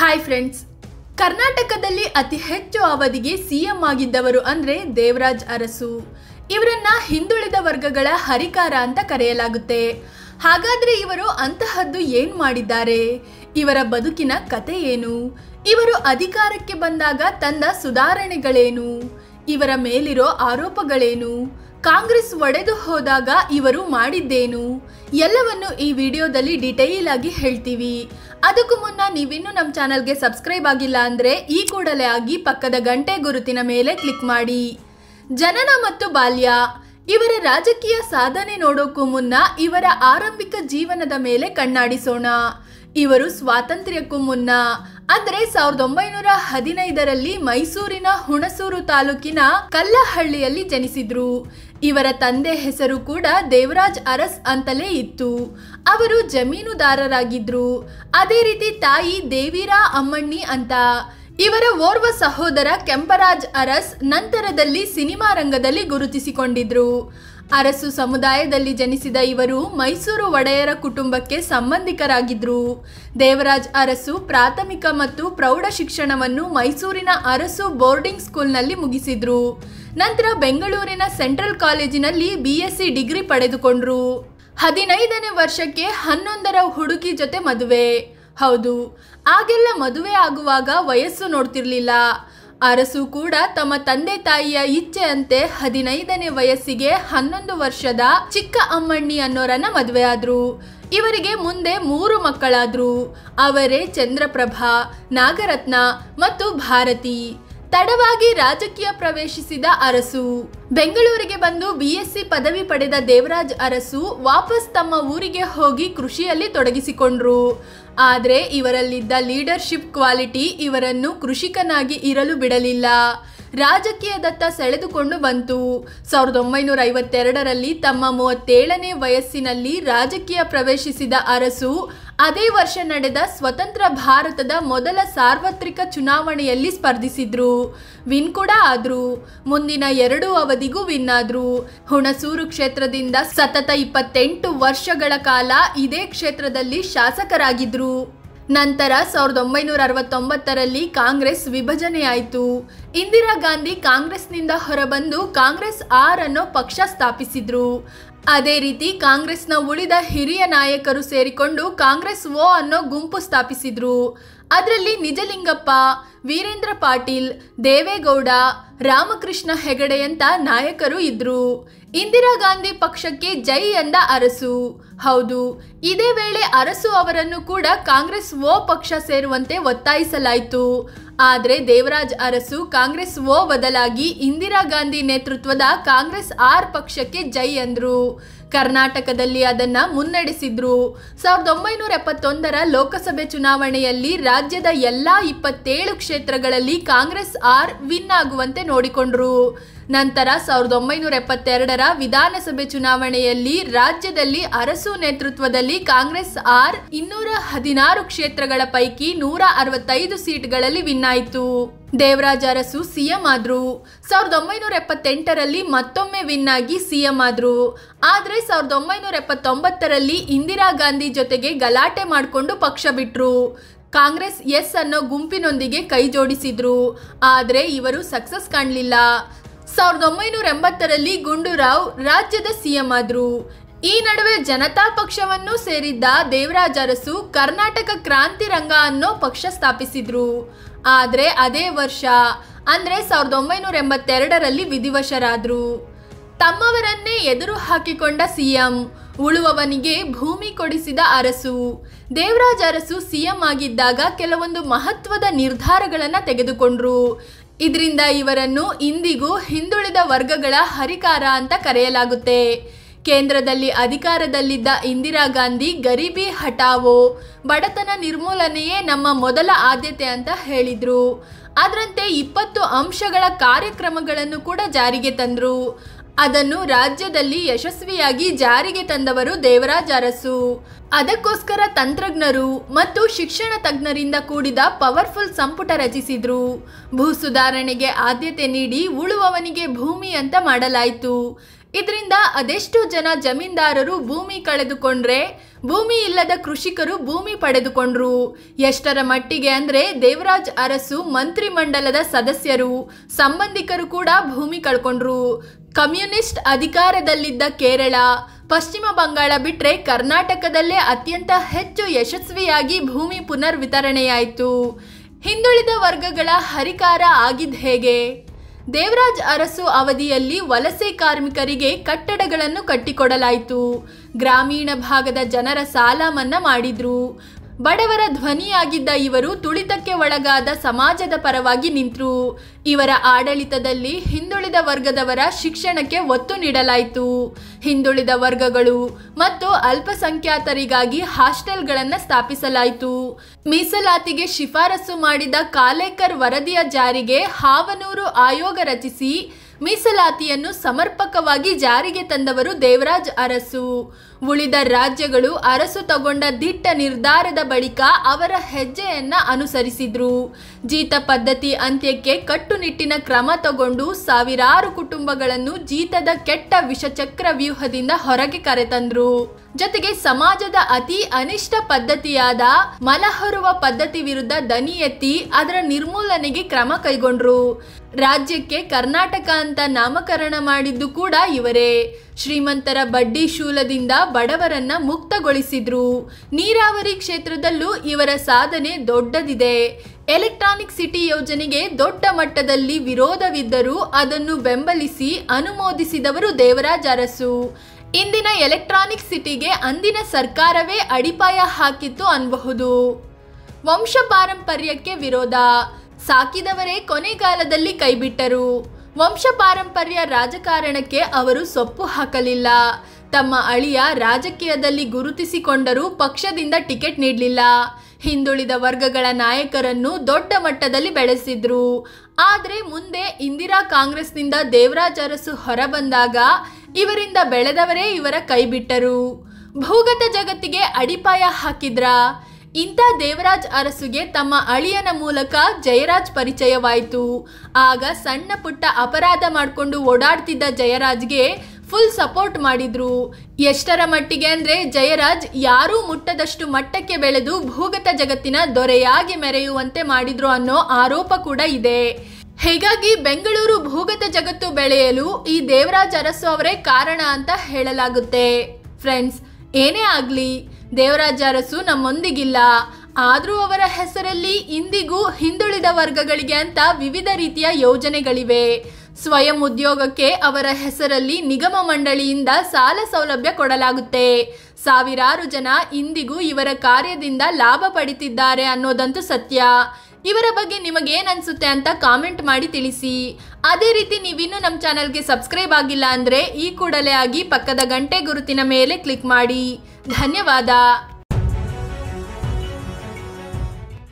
hi friends ಕರ್ನಾಟಕದಲ್ಲಿ ಅತಿ ಹೆಚ್ಚು ಅವಧಿಗೆ ಸಿಎಂ ಆಗಿದ್ದವರು ಅಂದ್ರೆ ದೇವರಾಜ್ ಅರಸು ಇವರನ್ನ ಹಿಂದುಳಿದ ವರ್ಗಗಳ ಹರಿಕಾರ ಅಂತ ಕರೆಯಲಾಗುತ್ತೆ ಹಾಗಾದ್ರೆ ಇವರು ಅಂತಹದ್ದು ಏನ್ ಮಾಡಿದ್ದಾರೆ ಇವರ ಬದುಕಿನ ಕತೆ ಏನು ಇವರು ಅಧಿಕಾರಕ್ಕೆ ಬಂದಾಗ ತಂದ ಸುಧಾರಣೆಗಳೇನು ಇವರ ಮೇಲಿರೋ ಆರೋಪಗಳೇನು ಕಾಂಗ್ರೆಸ್ ಒಡೆದು ಹೋದಾಗ ಇವರು ಮಾಡಿದ್ದೇನು ಎಲ್ಲವನ್ನು ಈ ವಿಡಿಯೋದಲ್ಲಿ ಡಿಟೈಲ್ ಆಗಿ ಹೇಳ್ತೀವಿ ಅದಕ್ಕೂ ಮುನ್ನ ನೀವಿನ್ನೂ ನಮ್ಮ ಚಾನಲ್ಗೆ ಸಬ್ಸ್ಕ್ರೈಬ್ ಆಗಿಲ್ಲ ಅಂದರೆ ಈ ಕೂಡಲೇ ಆಗಿ ಪಕ್ಕದ ಗಂಟೆ ಗುರುತಿನ ಮೇಲೆ ಕ್ಲಿಕ್ ಮಾಡಿ ಜನನ ಮತ್ತು ಬಾಲ್ಯ ಇವರ ರಾಜಕೀಯ ಸಾಧನೆ ನೋಡೋಕ್ಕೂ ಮುನ್ನ ಇವರ ಆರಂಭಿಕ ಜೀವನದ ಮೇಲೆ ಕಣ್ಣಾಡಿಸೋಣ ಇವರು ಸ್ವಾತಂತ್ರ್ಯಕ್ಕೂ ಮುನ್ನ ಅಂದ್ರೆ ಸಾವಿರದ ಒಂಬೈನೂರ ಹದಿನೈದರಲ್ಲಿ ಮೈಸೂರಿನ ಹುಣಸೂರು ತಾಲೂಕಿನ ಕಲ್ಲಹಳ್ಳಿಯಲ್ಲಿ ಜನಿಸಿದ್ರು ಇವರ ತಂದೆ ಹೆಸರು ಕೂಡ ದೇವರಾಜ್ ಅರಸ್ ಅಂತಲೇ ಇತ್ತು ಅವರು ಜಮೀನುದಾರರಾಗಿದ್ರು ಅದೇ ರೀತಿ ತಾಯಿ ದೇವಿರಾ ಅಮ್ಮಣ್ಣಿ ಅಂತ ಇವರ ಓರ್ವ ಸಹೋದರ ಕೆಂಪರಾಜ್ ಅರಸ್ ನಂತರದಲ್ಲಿ ಸಿನಿಮಾ ರಂಗದಲ್ಲಿ ಗುರುತಿಸಿಕೊಂಡಿದ್ರು ಅರಸು ಸಮುದಾಯದಲ್ಲಿ ಜನಿಸಿದ ಇವರು ಮೈಸೂರು ಒಡೆಯರ ಕುಟುಂಬಕ್ಕೆ ಸಂಬಂಧಿಕರಾಗಿದ್ರು ದೇವರಾಜ್ ಅರಸು ಪ್ರಾಥಮಿಕ ಮತ್ತು ಪ್ರೌಢ ಶಿಕ್ಷಣವನ್ನು ಮೈಸೂರಿನ ಅರಸು ಬೋರ್ಡಿಂಗ್ ಸ್ಕೂಲ್ನಲ್ಲಿ ಮುಗಿಸಿದ್ರು ನಂತರ ಬೆಂಗಳೂರಿನ ಸೆಂಟ್ರಲ್ ಕಾಲೇಜಿನಲ್ಲಿ ಬಿ ಎಸ್ ಸಿ ಡಿಗ್ರಿ ಪಡೆದುಕೊಂಡ್ರು ಹದಿನೈದನೇ ವರ್ಷಕ್ಕೆ ಹನ್ನೊಂದರ ಹುಡುಗಿ ಜೊತೆ ಮದುವೆ ಹೌದು ಆಗೆಲ್ಲ ಮದುವೆ ಆಗುವಾಗ ವಯಸ್ಸು ನೋಡ್ತಿರ್ಲಿಲ್ಲ ಅರಸು ಕೂಡ ತಮ್ಮ ತಂದೆ ತಾಯಿಯ ಇಚ್ಛೆಯಂತೆ ಹದಿನೈದನೇ ವಯಸ್ಸಿಗೆ ಹನ್ನೊಂದು ವರ್ಷದ ಚಿಕ್ಕ ಅಮ್ಮಣ್ಣಿ ಅನ್ನೋರನ್ನ ಮದುವೆ ಆದ್ರು ಇವರಿಗೆ ಮುಂದೆ ಮೂರು ಮಕ್ಕಳಾದ್ರು ಅವರೇ ಚಂದ್ರಪ್ರಭಾ ನಾಗರತ್ನ ಮತ್ತು ಭಾರತಿ ತಡವಾಗಿ ರಾಜಕೀಯ ಪ್ರವೇಶಿಸಿದ ಅರಸು ಬೆಂಗಳೂರಿಗೆ ಬಂದು ಬಿಎಸ್ಸಿ ಪದವಿ ಪಡೆದ ದೇವರಾಜ್ ಅರಸು ವಾಪಸ್ ತಮ್ಮ ಊರಿಗೆ ಹೋಗಿ ಕೃಷಿಯಲ್ಲಿ ತೊಡಗಿಸಿಕೊಂಡ್ರು ಆದರೆ ಇವರಲ್ಲಿದ್ದ ಲೀಡರ್ಶಿಪ್ ಕ್ವಾಲಿಟಿ ಇವರನ್ನು ಕೃಷಿಕನಾಗಿ ಇರಲು ಬಿಡಲಿಲ್ಲ ರಾಜಕೀಯದತ್ತ ಸೆಳೆದುಕೊಂಡು ಬಂತು ಸಾವಿರದ ಒಂಬೈನೂರ ಐವತ್ತೆರಡರಲ್ಲಿ ತಮ್ಮ ಮೂವತ್ತೇಳನೇ ವಯಸ್ಸಿನಲ್ಲಿ ರಾಜಕೀಯ ಪ್ರವೇಶಿಸಿದ ಅರಸು ಅದೇ ವರ್ಷ ನಡೆದ ಸ್ವತಂತ್ರ ಭಾರತದ ಮೊದಲ ಸಾರ್ವತ್ರಿಕ ಚುನಾವಣೆಯಲ್ಲಿ ಸ್ಪರ್ಧಿಸಿದ್ರು ವಿನ್ ಕೂಡ ಆದ್ರು ಮುಂದಿನ ಎರಡು ಅವಧಿಗೂ ವಿನ್ ಆದ್ರು ಹುಣಸೂರು ಕ್ಷೇತ್ರದಿಂದ ಸತತ ಇಪ್ಪತ್ತೆಂಟು ವರ್ಷಗಳ ಕಾಲ ಇದೇ ಕ್ಷೇತ್ರದಲ್ಲಿ ಶಾಸಕರಾಗಿದ್ರು ನಂತರ ಸಾವಿರದ ಒಂಬೈನೂರ ಅರವತ್ತೊಂಬತ್ತರಲ್ಲಿ ಕಾಂಗ್ರೆಸ್ ವಿಭಜನೆಯಾಯಿತು ಇಂದಿರಾ ಗಾಂಧಿ ಕಾಂಗ್ರೆಸ್ನಿಂದ ಹೊರಬಂದು ಕಾಂಗ್ರೆಸ್ ಆರ್ ಅನ್ನೋ ಪಕ್ಷ ಸ್ಥಾಪಿಸಿದ್ರು ಅದೇ ರೀತಿ ಕಾಂಗ್ರೆಸ್ನ ಉಳಿದ ಹಿರಿಯ ನಾಯಕರು ಸೇರಿಕೊಂಡು ಕಾಂಗ್ರೆಸ್ ಓ ಅನ್ನೋ ಗುಂಪು ಸ್ಥಾಪಿಸಿದ್ರು ಅದರಲ್ಲಿ ನಿಜಲಿಂಗಪ್ಪ ವೀರೇಂದ್ರ ಪಾಟೀಲ್ ದೇವೇಗೌಡ ರಾಮಕೃಷ್ಣ ಹೆಗಡೆಯಂತ ನಾಯಕರು ಇದ್ರು ಇಂದಿರಾ ಗಾಂಧಿ ಪಕ್ಷಕ್ಕೆ ಜೈ ಎಂದ ಅರಸು ಹೌದು ಇದೇ ವೇಳೆ ಅರಸು ಅವರನ್ನು ಕೂಡ ಕಾಂಗ್ರೆಸ್ ಓ ಪಕ್ಷ ಸೇರುವಂತೆ ಒತ್ತಾಯಿಸಲಾಯಿತು ಆದರೆ ದೇವರಾಜ್ ಅರಸು ಕಾಂಗ್ರೆಸ್ ಓ ಬದಲಾಗಿ ಇಂದಿರಾ ಗಾಂಧಿ ನೇತೃತ್ವದ ಕಾಂಗ್ರೆಸ್ ಆರ್ ಪಕ್ಷಕ್ಕೆ ಜೈ ಅಂದ್ರು ಕರ್ನಾಟಕದಲ್ಲಿ ಅದನ್ನ ಮುನ್ನಡೆಸಿದ್ರು ಸಾವಿರದ ಒಂಬೈನೂರ ಎಪ್ಪತ್ತೊಂದರ ಲೋಕಸಭೆ ಚುನಾವಣೆಯಲ್ಲಿ ರಾಜ್ಯದ ಎಲ್ಲಾ ಇಪ್ಪತ್ತೇಳು ಕ್ಷೇತ್ರಗಳಲ್ಲಿ ಕಾಂಗ್ರೆಸ್ ಆರ್ ವಿನ್ ಆಗುವಂತೆ ನೋಡಿಕೊಂಡ್ರು ನಂತರ ಸಾವಿರದ ಒಂಬೈನೂರ ಎಪ್ಪತ್ತೆರಡರ ವಿಧಾನಸಭೆ ಚುನಾವಣೆಯಲ್ಲಿ ರಾಜ್ಯದಲ್ಲಿ ಅರಸು ನೇತೃತ್ವದಲ್ಲಿ ಕಾಂಗ್ರೆಸ್ ಆರ್ ಇನ್ನೂರ ಹದಿನಾರು ಕ್ಷೇತ್ರಗಳ ಪೈಕಿ ನೂರ ಅರವತ್ತೈದು ಸೀಟ್ಗಳಲ್ಲಿ ವಿನ್ ಆಯಿತು ದೇವರಾಜ್ ಅರಸು ಸಿಎಂ ಆದ್ರು ಸಾವಿರದ ಒಂಬೈನೂರ ಎಪ್ಪತ್ತೆಂಟರಲ್ಲಿ ಮತ್ತೊಮ್ಮೆ ವಿನ್ ಆಗಿ ಸಿಎಂ ಆದ್ರು ಆದ್ರೆ ಸಾವಿರದ ಒಂಬೈನೂರ ಎಪ್ಪತ್ತೊಂಬತ್ತರಲ್ಲಿ ಇಂದಿರಾ ಗಾಂಧಿ ಜೊತೆಗೆ ಗಲಾಟೆ ಮಾಡಿಕೊಂಡು ಪಕ್ಷ ಬಿಟ್ರು ಕಾಂಗ್ರೆಸ್ ಎಸ್ ಅನ್ನೋ ಗುಂಪಿನೊಂದಿಗೆ ಕೈ ಜೋಡಿಸಿದ್ರು ಆದ್ರೆ ಇವರು ಸಕ್ಸಸ್ ಕಾಣಲಿಲ್ಲ ಸಾವಿರದ ಒಂಬೈನೂರ ಎಂಬತ್ತರಲ್ಲಿ ಗುಂಡೂರಾವ್ ರಾಜ್ಯದ ಸಿಎಂ ಆದ್ರು ಈ ನಡುವೆ ಜನತಾ ಪಕ್ಷವನ್ನು ಸೇರಿದ್ದ ದೇವರಾಜ್ ಅರಸು ಕರ್ನಾಟಕ ಕ್ರಾಂತಿ ರಂಗ ಅನ್ನೋ ಪಕ್ಷ ಸ್ಥಾಪಿಸಿದ್ರು ಆದ್ರೆ ಅದೇ ವರ್ಷ ಅಂದ್ರೆ ಸಾವಿರದ ಒಂಬೈನೂರ ಎಂಬತ್ತೆರಡರಲ್ಲಿ ವಿಧಿವಶರಾದ್ರು ತಮ್ಮವರನ್ನೇ ಎದುರು ಹಾಕಿಕೊಂಡ ಸಿಎಂ ಉಳುವವನಿಗೆ ಭೂಮಿ ಕೊಡಿಸಿದ ಅರಸು ದೇವರಾಜ್ ಅರಸು ಸಿಎಂ ಆಗಿದ್ದಾಗ ಕೆಲವೊಂದು ಮಹತ್ವದ ನಿರ್ಧಾರಗಳನ್ನು ತೆಗೆದುಕೊಂಡ್ರು ಇದರಿಂದ ಇವರನ್ನು ಇಂದಿಗೂ ಹಿಂದುಳಿದ ವರ್ಗಗಳ ಹರಿಕಾರ ಅಂತ ಕರೆಯಲಾಗುತ್ತೆ ಕೇಂದ್ರದಲ್ಲಿ ಅಧಿಕಾರದಲ್ಲಿದ್ದ ಇಂದಿರಾ ಗಾಂಧಿ ಗರೀಬಿ ಹಟಾವೋ ಬಡತನ ನಿರ್ಮೂಲನೆಯೇ ನಮ್ಮ ಮೊದಲ ಆದ್ಯತೆ ಅಂತ ಹೇಳಿದ್ರು ಅದರಂತೆ ಇಪ್ಪತ್ತು ಅಂಶಗಳ ಕಾರ್ಯಕ್ರಮಗಳನ್ನು ಕೂಡ ಜಾರಿಗೆ ತಂದ್ರು ಅದನ್ನು ರಾಜ್ಯದಲ್ಲಿ ಯಶಸ್ವಿಯಾಗಿ ಜಾರಿಗೆ ತಂದವರು ದೇವರಾಜ್ ಅರಸು ಅದಕ್ಕೋಸ್ಕರ ತಂತ್ರಜ್ಞರು ಮತ್ತು ಶಿಕ್ಷಣ ತಜ್ಞರಿಂದ ಕೂಡಿದ ಪವರ್ಫುಲ್ ಸಂಪುಟ ರಚಿಸಿದ್ರು ಭೂ ಸುಧಾರಣೆಗೆ ಆದ್ಯತೆ ನೀಡಿ ಉಳುವವನಿಗೆ ಭೂಮಿ ಅಂತ ಮಾಡಲಾಯಿತು ಇದರಿಂದ ಅದೆಷ್ಟು ಜನ ಜಮೀನ್ದಾರರು ಭೂಮಿ ಕಳೆದುಕೊಂಡ್ರೆ ಭೂಮಿ ಇಲ್ಲದ ಕೃಷಿಕರು ಭೂಮಿ ಪಡೆದುಕೊಂಡ್ರು ಎಷ್ಟರ ಮಟ್ಟಿಗೆ ಅಂದ್ರೆ ದೇವರಾಜ್ ಅರಸು ಮಂತ್ರಿಮಂಡಲದ ಸದಸ್ಯರು ಸಂಬಂಧಿಕರು ಕೂಡ ಭೂಮಿ ಕಳ್ಕೊಂಡ್ರು ಕಮ್ಯುನಿಸ್ಟ್ ಅಧಿಕಾರದಲ್ಲಿದ್ದ ಕೇರಳ ಪಶ್ಚಿಮ ಬಂಗಾಳ ಬಿಟ್ರೆ ಕರ್ನಾಟಕದಲ್ಲೇ ಅತ್ಯಂತ ಹೆಚ್ಚು ಯಶಸ್ವಿಯಾಗಿ ಭೂಮಿ ಪುನರ್ ವಿತರಣೆಯಾಯಿತು ಹಿಂದುಳಿದ ವರ್ಗಗಳ ಹರಿಕಾರ ಆಗಿದ್ ಹೇಗೆ ದೇವರಾಜ್ ಅರಸು ಅವಧಿಯಲ್ಲಿ ವಲಸೆ ಕಾರ್ಮಿಕರಿಗೆ ಕಟ್ಟಡಗಳನ್ನು ಕಟ್ಟಿಕೊಡಲಾಯಿತು ಗ್ರಾಮೀಣ ಭಾಗದ ಜನರ ಸಾಲ ಮನ್ನಾ ಮಾಡಿದ್ರು ಬಡವರ ಧ್ವನಿಯಾಗಿದ್ದ ಇವರು ತುಳಿತಕ್ಕೆ ಒಳಗಾದ ಸಮಾಜದ ಪರವಾಗಿ ನಿಂತರು ಇವರ ಆಡಳಿತದಲ್ಲಿ ಹಿಂದುಳಿದ ವರ್ಗದವರ ಶಿಕ್ಷಣಕ್ಕೆ ಒತ್ತು ನೀಡಲಾಯಿತು ಹಿಂದುಳಿದ ವರ್ಗಗಳು ಮತ್ತು ಅಲ್ಪಸಂಖ್ಯಾತರಿಗಾಗಿ ಹಾಸ್ಟೆಲ್ಗಳನ್ನು ಸ್ಥಾಪಿಸಲಾಯಿತು ಮೀಸಲಾತಿಗೆ ಶಿಫಾರಸು ಮಾಡಿದ ಕಾಲೇಕರ್ ವರದಿಯ ಜಾರಿಗೆ ಹಾವನೂರು ಆಯೋಗ ರಚಿಸಿ ಮೀಸಲಾತಿಯನ್ನು ಸಮರ್ಪಕವಾಗಿ ಜಾರಿಗೆ ತಂದವರು ದೇವರಾಜ್ ಅರಸು ಉಳಿದ ರಾಜ್ಯಗಳು ಅರಸು ತಗೊಂಡ ದಿಟ್ಟ ನಿರ್ಧಾರದ ಬಳಿಕ ಅವರ ಹೆಜ್ಜೆಯನ್ನ ಅನುಸರಿಸಿದ್ರು ಜೀತ ಪದ್ಧತಿ ಅಂತ್ಯಕ್ಕೆ ಕಟ್ಟುನಿಟ್ಟಿನ ಕ್ರಮ ತಗೊಂಡು ಸಾವಿರಾರು ಕುಟುಂಬಗಳನ್ನು ಜೀತದ ಕೆಟ್ಟ ವಿಷಚಕ್ರ ವ್ಯೂಹದಿಂದ ಹೊರಗೆ ಕರೆತಂದ್ರು ಜೊತೆಗೆ ಸಮಾಜದ ಅತಿ ಅನಿಷ್ಟ ಪದ್ಧತಿಯಾದ ಮಲಹೊರುವ ಪದ್ಧತಿ ವಿರುದ್ಧ ದನಿ ಎತ್ತಿ ಅದರ ನಿರ್ಮೂಲನೆಗೆ ಕ್ರಮ ಕೈಗೊಂಡ್ರು ರಾಜ್ಯಕ್ಕೆ ಕರ್ನಾಟಕ ಅಂತ ನಾಮಕರಣ ಮಾಡಿದ್ದು ಕೂಡ ಇವರೇ ಶ್ರೀಮಂತರ ಬಡ್ಡಿ ಶೂಲದಿಂದ ಬಡವರನ್ನ ಮುಕ್ತಗೊಳಿಸಿದ್ರು ನೀರಾವರಿ ಕ್ಷೇತ್ರದಲ್ಲೂ ಇವರ ಸಾಧನೆ ದೊಡ್ಡದಿದೆ ಎಲೆಕ್ಟ್ರಾನಿಕ್ ಸಿಟಿ ಯೋಜನೆಗೆ ದೊಡ್ಡ ಮಟ್ಟದಲ್ಲಿ ವಿರೋಧವಿದ್ದರೂ ಅದನ್ನು ಬೆಂಬಲಿಸಿ ಅನುಮೋದಿಸಿದವರು ದೇವರಾಜ್ ಅರಸು ಇಂದಿನ ಎಲೆಕ್ಟ್ರಾನಿಕ್ ಸಿಟಿಗೆ ಅಂದಿನ ಸರ್ಕಾರವೇ ಅಡಿಪಾಯ ಹಾಕಿತ್ತು ಅನ್ಬಹುದು ವಂಶ ಪಾರಂಪರ್ಯಕ್ಕೆ ವಿರೋಧ ಸಾಕಿದವರೇ ಕೊನೆಗಾಲದಲ್ಲಿ ಕೈಬಿಟ್ಟರು ವಂಶ ಪಾರಂಪರ್ಯ ರಾಜಕಾರಣಕ್ಕೆ ಅವರು ಸೊಪ್ಪು ಹಾಕಲಿಲ್ಲ ತಮ್ಮ ಅಳಿಯ ರಾಜಕೀಯದಲ್ಲಿ ಗುರುತಿಸಿಕೊಂಡರೂ ಪಕ್ಷದಿಂದ ಟಿಕೆಟ್ ನೀಡಲಿಲ್ಲ ಹಿಂದುಳಿದ ವರ್ಗಗಳ ನಾಯಕರನ್ನು ದೊಡ್ಡ ಮಟ್ಟದಲ್ಲಿ ಬೆಳೆಸಿದ್ರು ಆದರೆ ಮುಂದೆ ಇಂದಿರಾ ಕಾಂಗ್ರೆಸ್ನಿಂದ ದೇವರಾಜ್ ಅರಸು ಹೊರಬಂದಾಗ ಇವರಿಂದ ಬೆಳೆದವರೇ ಇವರ ಕೈಬಿಟ್ಟರು ಭೂಗತ ಜಗತ್ತಿಗೆ ಅಡಿಪಾಯ ಹಾಕಿದ್ರ ಇಂಥ ದೇವರಾಜ್ ಅರಸುಗೆ ತಮ್ಮ ಅಳಿಯನ ಮೂಲಕ ಜಯರಾಜ್ ಪರಿಚಯವಾಯಿತು ಆಗ ಸಣ್ಣ ಪುಟ್ಟ ಅಪರಾಧ ಮಾಡಿಕೊಂಡು ಓಡಾಡ್ತಿದ್ದ ಜಯರಾಜ್ಗೆ ಫುಲ್ ಸಪೋರ್ಟ್ ಮಾಡಿದ್ರು ಎಷ್ಟರ ಮಟ್ಟಿಗೆ ಅಂದ್ರೆ ಜಯರಾಜ್ ಯಾರೂ ಮುಟ್ಟದಷ್ಟು ಮಟ್ಟಕ್ಕೆ ಬೆಳೆದು ಭೂಗತ ಜಗತ್ತಿನ ದೊರೆಯಾಗಿ ಮೆರೆಯುವಂತೆ ಮಾಡಿದ್ರು ಅನ್ನೋ ಆರೋಪ ಕೂಡ ಇದೆ ಹೀಗಾಗಿ ಬೆಂಗಳೂರು ಭೂಗತ ಜಗತ್ತು ಬೆಳೆಯಲು ಈ ದೇವರಾಜ್ ಅರಸು ಅವರೇ ಕಾರಣ ಅಂತ ಹೇಳಲಾಗುತ್ತೆ ಫ್ರೆಂಡ್ಸ್ ಏನೇ ಆಗಲಿ ದೇವರಾಜ ಅರಸು ನಮ್ಮೊಂದಿಗಿಲ್ಲ ಆದರೂ ಅವರ ಹೆಸರಲ್ಲಿ ಇಂದಿಗೂ ಹಿಂದುಳಿದ ವರ್ಗಗಳಿಗೆ ಅಂತ ವಿವಿಧ ರೀತಿಯ ಯೋಜನೆಗಳಿವೆ ಸ್ವಯಂ ಉದ್ಯೋಗಕ್ಕೆ ಅವರ ಹೆಸರಲ್ಲಿ ನಿಗಮ ಮಂಡಳಿಯಿಂದ ಸಾಲ ಸೌಲಭ್ಯ ಕೊಡಲಾಗುತ್ತೆ ಸಾವಿರಾರು ಜನ ಇಂದಿಗೂ ಇವರ ಕಾರ್ಯದಿಂದ ಲಾಭ ಪಡಿತಿದ್ದಾರೆ ಅನ್ನೋದಂತೂ ಸತ್ಯ ಇವರ ಬಗ್ಗೆ ನಿಮಗೇನು ಅನ್ಸುತ್ತೆ ಅಂತ ಕಾಮೆಂಟ್ ಮಾಡಿ ತಿಳಿಸಿ ಅದೇ ರೀತಿ ನೀವಿನ್ನೂ ನಮ್ಮ ಚಾನಲ್ಗೆ ಸಬ್ಸ್ಕ್ರೈಬ್ ಆಗಿಲ್ಲ ಅಂದರೆ ಈ ಕೂಡಲೇ ಆಗಿ ಪಕ್ಕದ ಗಂಟೆ ಗುರುತಿನ ಮೇಲೆ ಕ್ಲಿಕ್ ಮಾಡಿ ಧನ್ಯವಾದ